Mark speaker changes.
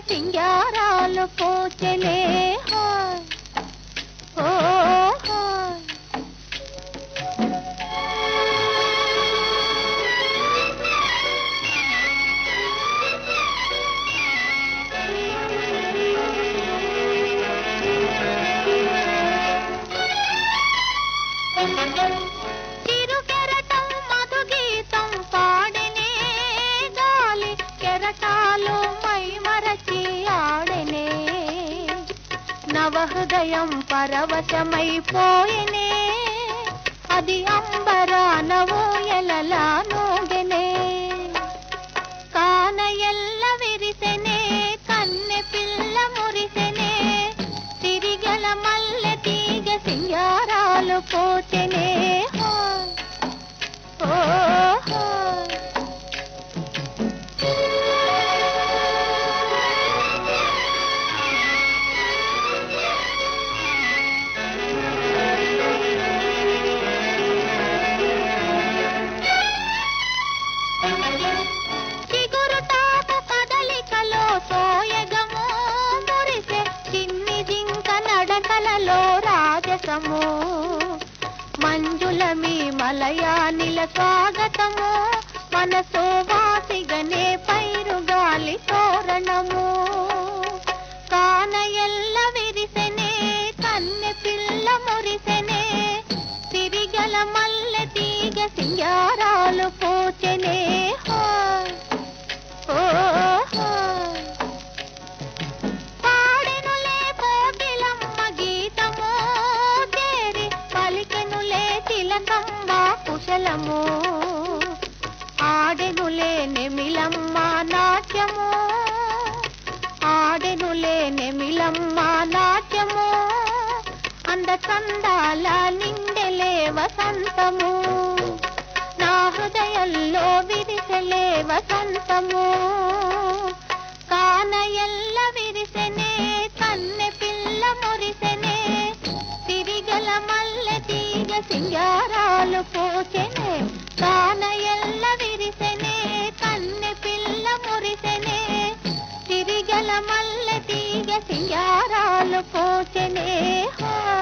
Speaker 1: సింగారాలు పోచెలే హాయ్ ఓ హాయ్ చిరుకెరటం మధు గీతం పాడెనే గాలి కెరటాలు మై మరచి ఆడెనే నవహృదయం పరవశమైపోయెనే అది అంబరాన ఊయలలా నూగెనే కాన ఎల్ల విరిసెనే కన్నె పిల్ల మురిసెనే తిరిగల మల్లె తీగ సింగారాలు పోచెనే హాయ్ ఓ హాయ్ చిగురుటాకు కదలికలో సోయగము మురిసె చిన్ని జింక నడకలలో రాజసము మంజుల మీ మలయానిల స్వాగతము మనసో వాసిగనే పైరుగాలి తోరణము కాన ఎల్ల విరిసెనే కన్నె పిల్ల మురిసెనే తిరిగల మల్లె తీగ సింగారాలు పోచెనే హాయ్ ఓ హాయ్ పాడెనులే కోకిలమ్మ గీతము చేరి పలికెనులే తిలకమ్మ కుశలము ఆడెనులే నెమిలమ్మ నాట్యము ఆడెనులే నెమిలమ్మ నాట్యము అంద చందాల నిండెలే వసంతము నా హృదయంలో విరిసెలే వసంతము కాన ఎల్ల విరిసెనే కన్నె పిల్ల మురిసెనే తిరిగల మల్లె తీగ సింగారాలు పోచెనే కాన ఎల్ల విరిసెనే కన్నె పిల్ల మురిసెనే తిరిగల మల్లె తీగ సింగారాలు పోచెనే హాయ్